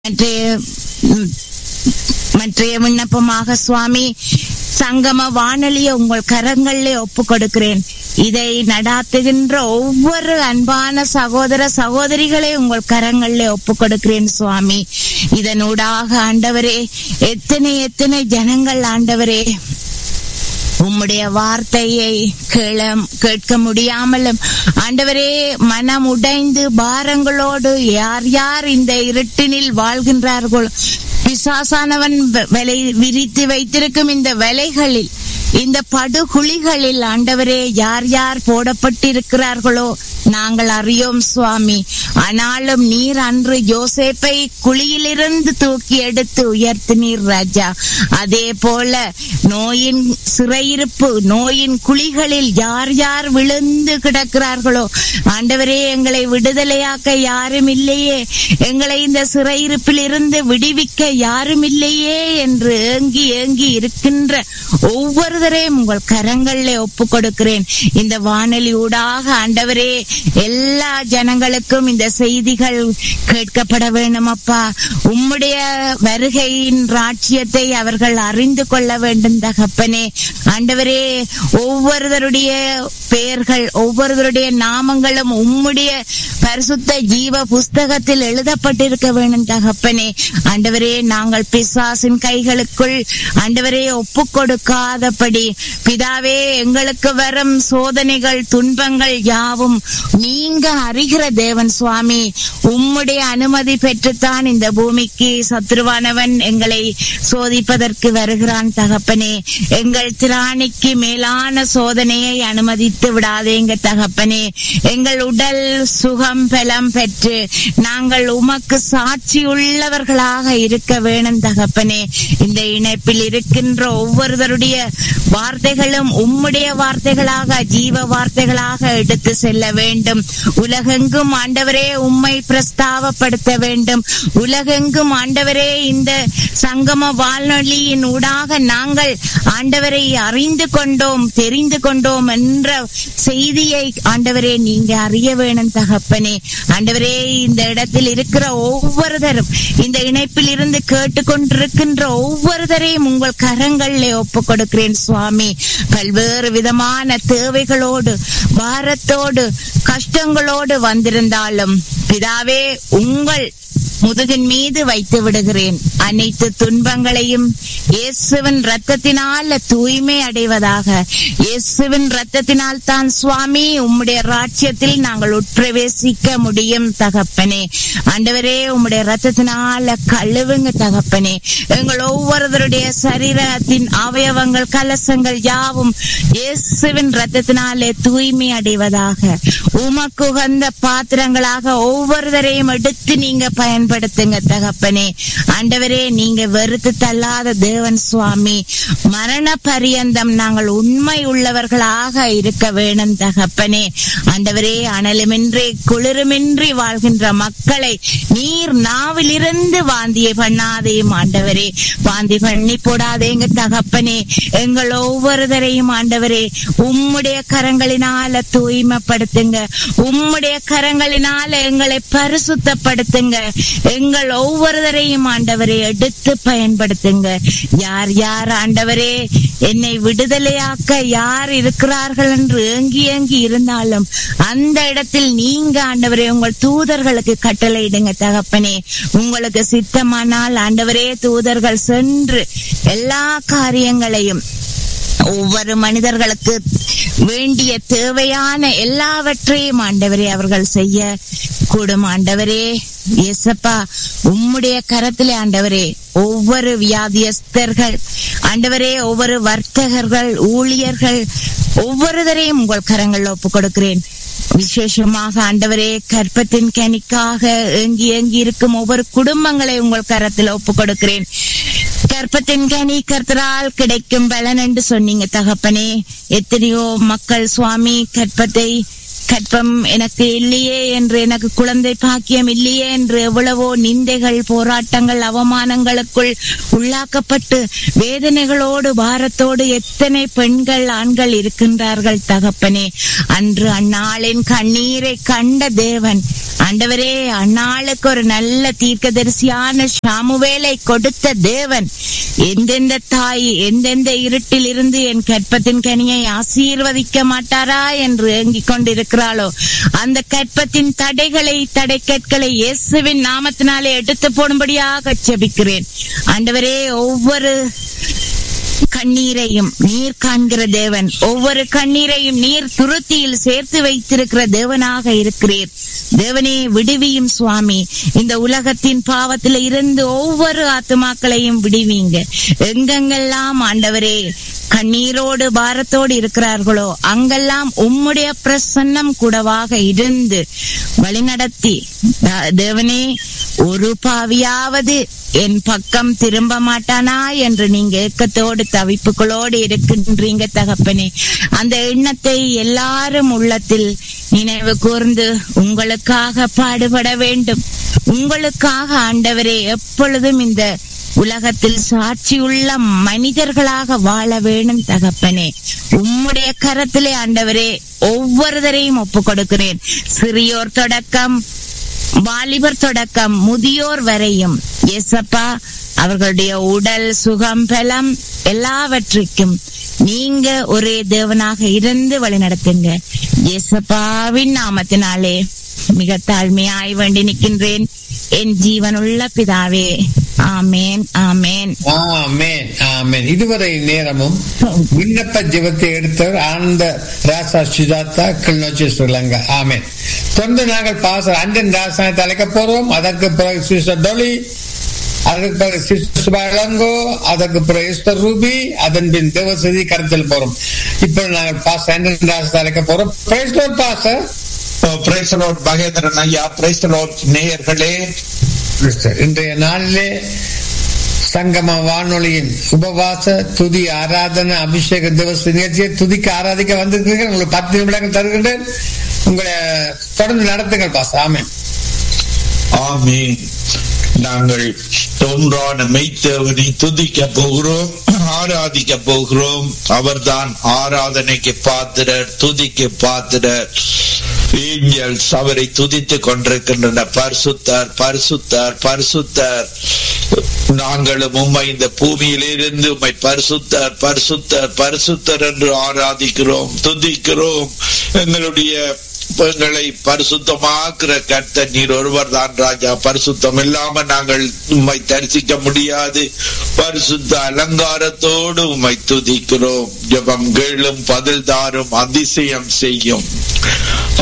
மற்றைய ம், மற்றைய விண்ணப்பமாக சுவாமி சங்கம வானொலியை உங்கள் கரங்களிலே ஒப்பு கொடுக்கிறேன் இதை நடாத்துகின்ற ஒவ்வொரு அன்பான சகோதர சகோதரிகளை உங்கள் கரங்களிலே ஒப்பு கொடுக்கிறேன் சுவாமி இதனூடாக ஆண்டவரே எத்தனை எத்தனை ஜனங்கள் ஆண்டவரே உம்முடைய வார்த்தையை கேள கேட்க முடியாமலும் ஆண்டவரே மனம் உடைந்து பாரங்களோடு யார் யார் இந்த இருட்டினில் வாழ்கின்றார்களோ பிசாசானவன் வ- வலை விரித்து வைத்திருக்கும் இந்த வலைகளில் இந்த படுகுழிகளில் ஆண்டவரே யார் யார் போடப்பட்டிருக்கிறார்களோ நாங்கள் அறியோம் சுவாமி ஆனாலும் நீர் அன்று யோசேப்பை குழியிலிருந்து தூக்கி எடுத்து உயர்த்தினீர் ராஜா அதே போல நோயின் சிறையிருப்பு நோயின் குழிகளில் யார் யார் விழுந்து கிடக்கிறார்களோ ஆண்டவரே எங்களை விடுதலையாக்க யாரும் இல்லையே எங்களை இந்த சிறையிருப்பில் இருந்து விடுவிக்க யாரும் இல்லையே என்று ஏங்கி ஏங்கி இருக்கின்ற ஒவ்வொருவரையும் உங்கள் கரங்களிலே ஒப்பு கொடுக்கிறேன் இந்த வானொலி ஊடாக ஆண்டவரே எல்லா ஜனங்களுக்கும் இந்த செய்திகள் கேட்கப்பட வேண்டும் அப்பா உம்முடைய வருகையின் ராட்சியத்தை அவர்கள் அறிந்து கொள்ள வேண்டும் தகப்பனே ஆண்டவரே ஒவ்வொருவருடைய பெயர்கள் ஒவ்வொருவருடைய நாமங்களும் உம்முடைய பரிசுத்த ஜீவ புஸ்தகத்தில் எழுதப்பட்டிருக்க வேண்டும் தகப்பனே ஆண்டவரே நாங்கள் பிசாசின் கைகளுக்குள் ஆண்டவரே ஒப்பு கொடுக்காதபடி பிதாவே எங்களுக்கு வரும் சோதனைகள் துன்பங்கள் யாவும் நீங்க அறிகிற தேவன் சுவாமி உம்முடைய அனுமதி பெற்றுத்தான் இந்த பூமிக்கு சத்ருவானவன் எங்களை சோதிப்பதற்கு வருகிறான் தகப்பனே எங்கள் திராணிக்கு மேலான சோதனையை அனுமதித்து விடாதேங்க தகப்பனே எங்கள் உடல் சுகம் பலம் பெற்று நாங்கள் உமக்கு சாட்சி உள்ளவர்களாக இருக்க வேணும் தகப்பனே இந்த இணைப்பில் இருக்கின்ற ஒவ்வொருவருடைய வார்த்தைகளும் உம்முடைய வார்த்தைகளாக ஜீவ வார்த்தைகளாக எடுத்து செல்ல வேண்டும் உலகெங்கும் ஆண்டவரே உம்மை பிரஸ்தாவப்படுத்த வேண்டும் உலகெங்கும் ஆண்டவரே இந்த சங்கம வானொலியின் ஊடாக நாங்கள் ஆண்டவரை அறிந்து கொண்டோம் தெரிந்து கொண்டோம் என்ற செய்தியை ஆண்டவரே நீங்க அறிய வேணும் தகப்பனே ஆண்டவரே இந்த இடத்தில் இருக்கிற ஒவ்வொருத்தரும் இந்த இணைப்பில் இருந்து கேட்டுக்கொண்டிருக்கின்ற ஒவ்வொருத்தரையும் உங்கள் கரங்களிலே ஒப்பு கொடுக்கிறேன் சுவாமி பல்வேறு விதமான தேவைகளோடு பாரத்தோடு கஷ்டங்களோடு வந்திருந்தாலும் பிதாவே உங்கள் முதுகின் மீது வைத்து விடுகிறேன் அனைத்து துன்பங்களையும் இயேசுவின் ரத்தத்தினால தூய்மை அடைவதாக இயேசுவின் ரத்தத்தினால் தான் சுவாமி உம்முடைய ராஜ்யத்தில் நாங்கள் உட்பிரவேசிக்க முடியும் தகப்பனே ஆண்டவரே உம்முடைய ரத்தத்தினால கழுவுங்க தகப்பனே எங்கள் ஒவ்வொருவருடைய சரீரத்தின் அவயவங்கள் கலசங்கள் யாவும் இயேசுவின் ரத்தத்தினாலே தூய்மை அடைவதாக உமக்கு உகந்த பாத்திரங்களாக ஒவ்வொருவரையும் எடுத்து நீங்க பயன்படுத்துங்க தகப்பனே ஆண்டவரே நீங்க வெறுத்து தள்ளாத தேவன் சுவாமி மரண பரியந்தம் நாங்கள் உண்மை உள்ளவர்களாக இருக்க வேணும் தகப்பனே ஆண்டவரே அனலுமின்றி குளிருமின்றி வாழ்கின்ற மக்களை நீர் நாவிலிருந்து வாந்தியை பண்ணாதேயும் ஆண்டவரே வாந்தி பண்ணி போடாதேங்க தகப்பனே எங்கள் ஒவ்வொருவரையும் ஆண்டவரே உம்முடைய கரங்களினால தூய்மைப்படுத்துங்க உம்முடைய கரங்களினால எங்களை பரிசுத்தப்படுத்துங்க எங்கள் ஒவ்வொருவரையும் ஆண்டவரை எடுத்து பயன்படுத்துங்க யார் யார் ஆண்டவரே என்னை விடுதலையாக்க யார் இருக்கிறார்கள் என்று ஏங்கி ஏங்கி இருந்தாலும் அந்த இடத்தில் நீங்க ஆண்டவரே உங்கள் தூதர்களுக்கு கட்டளையிடுங்க தகப்பனே உங்களுக்கு சித்தமானால் ஆண்டவரே தூதர்கள் சென்று எல்லா காரியங்களையும் ஒவ்வொரு மனிதர்களுக்கு வேண்டிய தேவையான எல்லாவற்றையும் ஆண்டவரே அவர்கள் செய்ய கூடும் ஆண்டவரே எசப்பா உம்முடைய கரத்திலே ஆண்டவரே ஒவ்வொரு வியாதியஸ்தர்கள் ஆண்டவரே ஒவ்வொரு வர்த்தகர்கள் ஊழியர்கள் ஒவ்வொருவரையும் உங்கள் கரங்கள் ஒப்பு கொடுக்கிறேன் விசேஷமாக ஆண்டவரே கற்பத்தின் கனிக்காக ஏங்கி ஏங்கி இருக்கும் ஒவ்வொரு குடும்பங்களை உங்கள் கரத்தில் ஒப்பு கொடுக்கிறேன் கற்பத்தின் கனி கர்த்தரால் கிடைக்கும் பலன் என்று சொன்னீங்க தகப்பனே எத்தனையோ மக்கள் சுவாமி கற்பத்தை கற்பம் எனக்கு இல்லையே என்று எனக்கு குழந்தை பாக்கியம் இல்லையே என்று எவ்வளவோ நிந்தைகள் போராட்டங்கள் அவமானங்களுக்குள் உள்ளாக்கப்பட்டு வேதனைகளோடு பாரத்தோடு எத்தனை பெண்கள் ஆண்கள் இருக்கின்றார்கள் தகப்பனே அன்று அந்நாளின் கண்ணீரை கண்ட தேவன் ஆண்டவரே அந்நாளுக்கு ஒரு நல்ல தீர்க்கதரிசியான சாமுவேலை கொடுத்த தேவன் எந்தெந்த தாய் எந்தெந்த இருட்டில் இருந்து என் கற்பத்தின் கனியை ஆசீர்வதிக்க மாட்டாரா என்று ஏங்கிக் கொண்டிருக்கிறாளோ அந்த கற்பத்தின் தடைகளை தடைக்கற்களை இயேசுவின் நாமத்தினாலே எடுத்து போடும்படியாக செபிக்கிறேன் ஆண்டவரே ஒவ்வொரு கண்ணீரையும் நீர் காண்கிற தேவன் ஒவ்வொரு கண்ணீரையும் நீர் துருத்தியில் சேர்த்து வைத்திருக்கிற தேவனாக இருக்கிறீர் தேவனே விடுவியும் சுவாமி இந்த உலகத்தின் பாவத்தில இருந்து ஒவ்வொரு ஆத்துமாக்களையும் விடுவீங்க எங்கெங்கெல்லாம் ஆண்டவரே கண்ணீரோடு பாரத்தோடு இருக்கிறார்களோ அங்கெல்லாம் உம்முடைய பிரசன்னம் கூடவாக இருந்து வழிநடத்தி த- தேவனே ஒரு பாவியாவது என் பக்கம் திரும்ப மாட்டானா என்று நீங்க ஏக்கத்தோடு தவிப்புகளோடு இருக்கின்றீங்க தகப்பனே அந்த எண்ணத்தை எல்லாரும் உள்ளத்தில் நினைவு கூர்ந்து உங்களுக்காக பாடுபட வேண்டும் உங்களுக்காக ஆண்டவரே எப்பொழுதும் இந்த உலகத்தில் சாட்சியுள்ள மனிதர்களாக வாழ வேணும் தகப்பனே உம்முடைய கரத்திலே ஆண்டவரே ஒவ்வொருவரையும் ஒப்புக் கொடுக்கிறேன் சிறியோர் தொடக்கம் வாலிபர் தொடக்கம் முதியோர் வரையும் எசப்பா அவர்களுடைய உடல் சுகம் பலம் எல்லாவற்றிற்கும் நீங்க ஒரே தேவனாக இருந்து வழிநடத்துங்க எசப்பாவின் நாமத்தினாலே மிக தாழ்மையாய் வேண்டி நிற்கின்றேன் என் ஜீவனுள்ள பிதாவே ஆமேன் ஆமேன் ஆமென் ஆமென் இதுவரை நேரமும் விண்ணப்ப ஜெபத்தை எடுத்தவர் ஆனந்த ராசா சுஜாதா கிளிநொச்சி ஸ்ரீலங்கா ஆமென் தொடர்ந்து நாங்கள் பாச அண்டன் ராசாயத்தை அழைக்க போறோம் அதற்கு பிறகு சிஸ்டர் டொலி அதற்கு பிறகு சிஸ்டர் சுபா இளங்கோ அதற்கு பிறகு எஸ்டர் ரூபி அதன் பின் தேவசதி கருத்தில் போறோம் இப்போ நாங்கள் பாச அண்டன் ராசத்தை அழைக்க போறோம் பிரைஸ் பாச பிரைசலோட் மகேந்திரன் ஐயா பிரைசலோட் நேயர்களே இன்றைய நாளிலே சங்கம வானொலியின் உபவாச துதி ஆராதனை அபிஷேக திவச நிகழ்ச்சியை துதிக்க ஆராதிக்க வந்திருக்கிறீர்கள் உங்களுக்கு பத்து நிமிடங்கள் தருகின்றேன் உங்களை தொடர்ந்து நடத்துங்கள் பாஸ் ஆமென் ஆமீன் நாங்கள் ஒன்றான மெய்த்தேவனை துதிக்க போகிறோம் ஆராதிக்க போகிறோம் அவர்தான் ஆராதனைக்கு பாத்திரர் துதிக்கு பாத்திரர் ஏஞ்சல்ஸ் அவரை துதித்துக் கொண்டிருக்கின்றன பரிசுத்தார் பரிசுத்தார் பரிசுத்தார் நாங்களும் உம்மை இந்த பூமியிலிருந்து உம்மை பரிசுத்தார் பரிசுத்தார் பரிசுத்தர் என்று ஆராதிக்கிறோம் துதிக்கிறோம் எங்களுடைய எங்களை பரிசுத்தமாக்குற கர்த்த நீர் ஒருவர் தான் ராஜா பரிசுத்தம் இல்லாம நாங்கள் உம்மை தரிசிக்க முடியாது பரிசுத்த அலங்காரத்தோடு உம்மை துதிக்கிறோம் ஜெபம் கேளும் பதில் தாரும் அதிசயம் செய்யும்